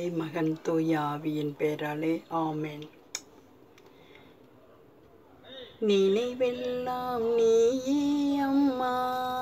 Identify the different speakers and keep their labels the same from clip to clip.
Speaker 1: தந்தை மகன் தூய ஆவியின் பேராலே ஆமென் நினைவெல்லாம் நீயே அம்மா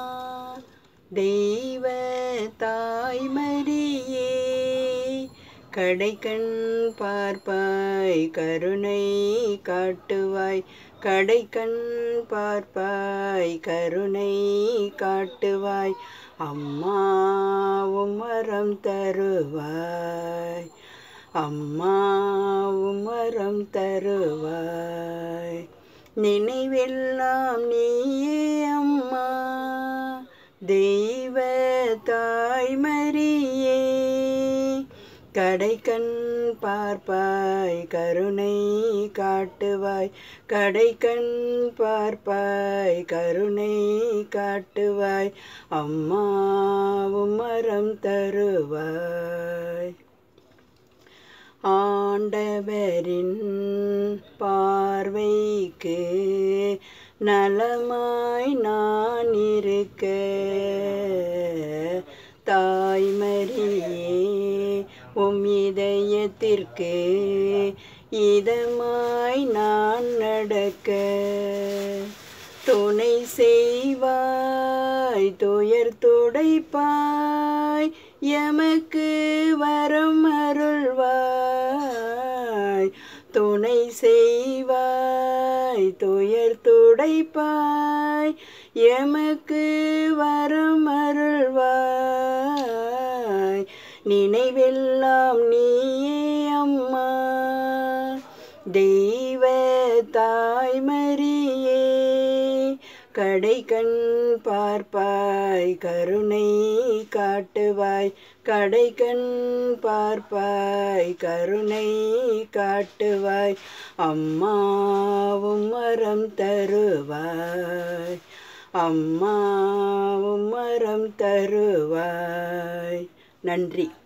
Speaker 1: தெய்வ தாய்மரியே கடைக்கண் பார்ப்பாய் கருணை காட்டுவாய் கடைக்கண் பார்ப்பாய் கருணை காட்டுவாய் அம்மா உமரம் தருவாய் அம்மா உமரம் தருவாய் நினைவெல்லாம் நீயே அம்மா தெய்வ தாய்மரியே கடைக்கண் பார்ப்பாய் கருணை காட்டுவாய் கடைக்கண் பார்ப்பாய் கருணை காட்டுவாய் அம்மா உமரம் தருவாய் ஆண்டவரின் பார்வைக்கு நலமாய் நான் இருக்க தாய்மரியே உம் இதயத்திற்கு இதமாய் நான் நடக்க துணை செய்வாய் துயர் துடைப்பாய் எமக்கு வரம் அருள்வாய் துணை செய்வாய் துயர் துடைப்பாய் எமக்கு வரம் அருள்வாய் நினைவெல்லாம் நீயே அம்மா தெய்வ தாய்மரியே கடைக்கண் பார்ப்பாய் கருணை காட்டுவாய் கடைக்கண் பார்ப்பாய் கருணை காட்டுவாய் அம்மாவும் மரம் தருவாய் அம்மாவும் மரம் தருவாய் நன்றி